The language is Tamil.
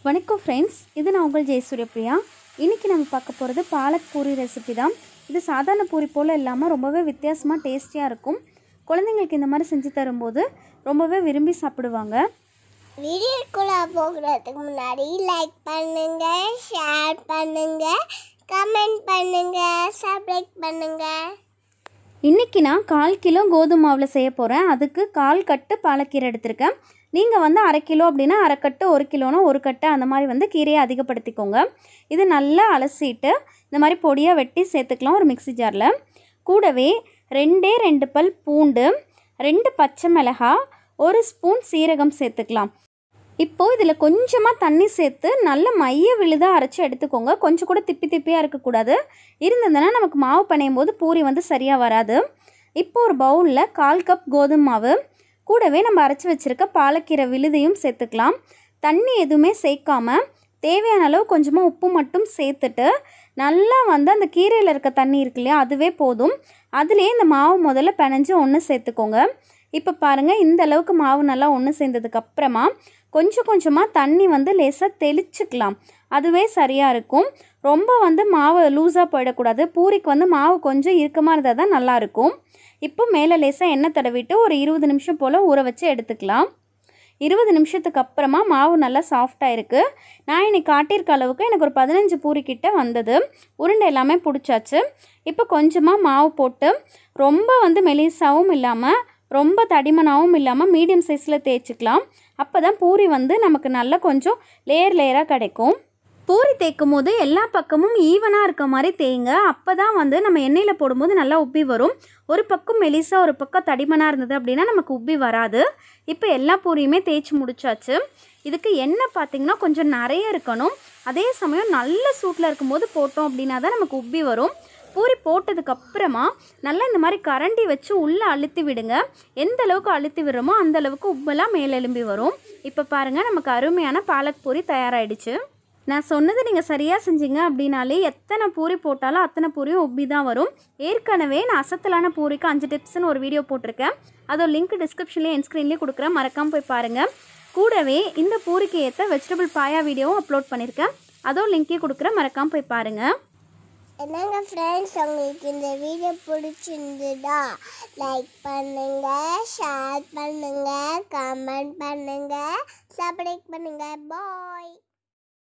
வணக்கம் ஃப்ரெண்ட்ஸ் இது நான் உங்கள் ஜெயசூரியப்ரியா இன்றைக்கி நம்ம பார்க்க போகிறது பாலக் பூரி ரெசிபி தான் இது சாதாரண பூரி போல் இல்லாமல் ரொம்பவே வித்தியாசமாக டேஸ்டியாக இருக்கும் குழந்தைங்களுக்கு இந்த மாதிரி செஞ்சு தரும்போது ரொம்பவே விரும்பி சாப்பிடுவாங்க வீடியோக்குள்ளே போகிறதுக்கு முன்னாடி லைக் பண்ணுங்க ஷேர் பண்ணுங்க கமெண்ட் பண்ணுங்க சப்ஸ்கிரைப் பண்ணுங்க இன்றைக்கி நான் கால் கிலோ கோதுமை மாவில் செய்ய போகிறேன் அதுக்கு கால் கட்டு பாலக்கீரை எடுத்திருக்கேன் நீங்கள் வந்து அரை கிலோ அப்படின்னா அரை கட்டு ஒரு கிலோனா ஒரு கட்டு அந்த மாதிரி வந்து கீரையை அதிகப்படுத்திக்கோங்க இது நல்லா அலசிட்டு இந்த மாதிரி பொடியாக வெட்டி சேர்த்துக்கலாம் ஒரு மிக்ஸி ஜாரில் கூடவே ரெண்டே ரெண்டு பல் பூண்டு ரெண்டு பச்சை மிளகாய் ஒரு ஸ்பூன் சீரகம் சேர்த்துக்கலாம் இப்போது இதில் கொஞ்சமாக தண்ணி சேர்த்து நல்ல மைய விழுதாக அரைச்சி எடுத்துக்கோங்க கொஞ்சம் கூட திப்பி திப்பியாக இருக்கக்கூடாது இருந்ததுன்னா நமக்கு மாவு பிணையும் போது பூரி வந்து சரியாக வராது இப்போ ஒரு பவுலில் கால் கப் கோதுமை மாவு கூடவே நம்ம அரைச்சி வச்சுருக்க பாலக்கீரை விழுதையும் சேர்த்துக்கலாம் தண்ணி எதுவுமே சேர்க்காம தேவையான அளவு கொஞ்சமாக உப்பு மட்டும் சேர்த்துட்டு நல்லா வந்து அந்த கீரையில் இருக்க தண்ணி இருக்கு இல்லையா அதுவே போதும் அதுலேயே இந்த மாவு முதல்ல பிணைஞ்சு ஒன்று சேர்த்துக்கோங்க இப்போ பாருங்கள் இந்த அளவுக்கு மாவு நல்லா ஒன்று சேர்ந்ததுக்கு அப்புறமா கொஞ்சம் கொஞ்சமாக தண்ணி வந்து லேசாக தெளிச்சுக்கலாம் அதுவே சரியாக இருக்கும் ரொம்ப வந்து மாவு லூஸாக போயிடக்கூடாது பூரிக்கு வந்து மாவு கொஞ்சம் இறுக்கமாக இருந்தால் தான் நல்லாயிருக்கும் இப்போ மேலே லேசாக எண்ணெய் தடவிட்டு ஒரு இருபது நிமிஷம் போல் ஊற வச்சு எடுத்துக்கலாம் இருபது நிமிஷத்துக்கு அப்புறமா மாவு நல்லா சாஃப்டாக இருக்குது நான் இன்னைக்கு காட்டியிருக்க அளவுக்கு எனக்கு ஒரு பதினஞ்சு பூரி கிட்ட வந்தது உருண்டை எல்லாமே பிடிச்சாச்சு இப்போ கொஞ்சமாக மாவு போட்டு ரொம்ப வந்து மெலிசாவும் இல்லாமல் ரொம்ப தடிமனாகவும் இல்லாமல் மீடியம் சைஸில் தேய்ச்சிக்கலாம் அப்போ தான் பூரி வந்து நமக்கு நல்லா கொஞ்சம் லேயர் லேயராக கிடைக்கும் பூரி தேய்க்கும் போது எல்லா பக்கமும் ஈவனாக இருக்க மாதிரி தேய்ங்க அப்போ தான் வந்து நம்ம எண்ணெயில் போடும்போது நல்லா உப்பி வரும் ஒரு பக்கம் மெலிசா ஒரு பக்கம் தடிமனாக இருந்தது அப்படின்னா நமக்கு உப்பி வராது இப்போ எல்லா பூரியுமே தேய்ச்சி முடிச்சாச்சு இதுக்கு எண்ணெய் பார்த்திங்கன்னா கொஞ்சம் நிறைய இருக்கணும் அதே சமயம் நல்ல சூட்டில் இருக்கும்போது போட்டோம் அப்படின்னா தான் நமக்கு உப்பி வரும் பூரி போட்டதுக்கு அப்புறமா நல்லா இந்த மாதிரி கரண்டி வச்சு உள்ளே அழுத்தி விடுங்க எந்த அளவுக்கு அழுத்தி விடுறோமோ அந்த அளவுக்கு உப்பெல்லாம் மேலே எழும்பி வரும் இப்போ பாருங்கள் நமக்கு அருமையான பாலக் பூரி தயாராகிடுச்சு நான் சொன்னது நீங்கள் சரியாக செஞ்சீங்க அப்படின்னாலே எத்தனை பூரி போட்டாலும் அத்தனை பூரியும் உப்பி தான் வரும் ஏற்கனவே நான் அசத்தலான பூரிக்கு அஞ்சு டிப்ஸ்னு ஒரு வீடியோ போட்டிருக்கேன் அதோட லிங்க் டிஸ்கிரிப்ஷன்லேயே என் ஸ்க்ரீன்லேயே கொடுக்குறேன் மறக்காமல் போய் பாருங்கள் கூடவே இந்த பூரிக்கு ஏற்ற வெஜிடபிள் பாயா வீடியோவும் அப்லோட் பண்ணியிருக்கேன் அதோ லிங்க்கே கொடுக்குறேன் மறக்காமல் போய் பாருங்கள் என்னங்க ஃப்ரெண்ட்ஸ் உங்களுக்கு இந்த வீடியோ பிடிச்சிருந்ததா லைக் பண்ணுங்க ஷேர் பண்ணுங்க கமெண்ட் பண்ணுங்க சப்ஸ்கிரைப் பண்ணுங்க பாய்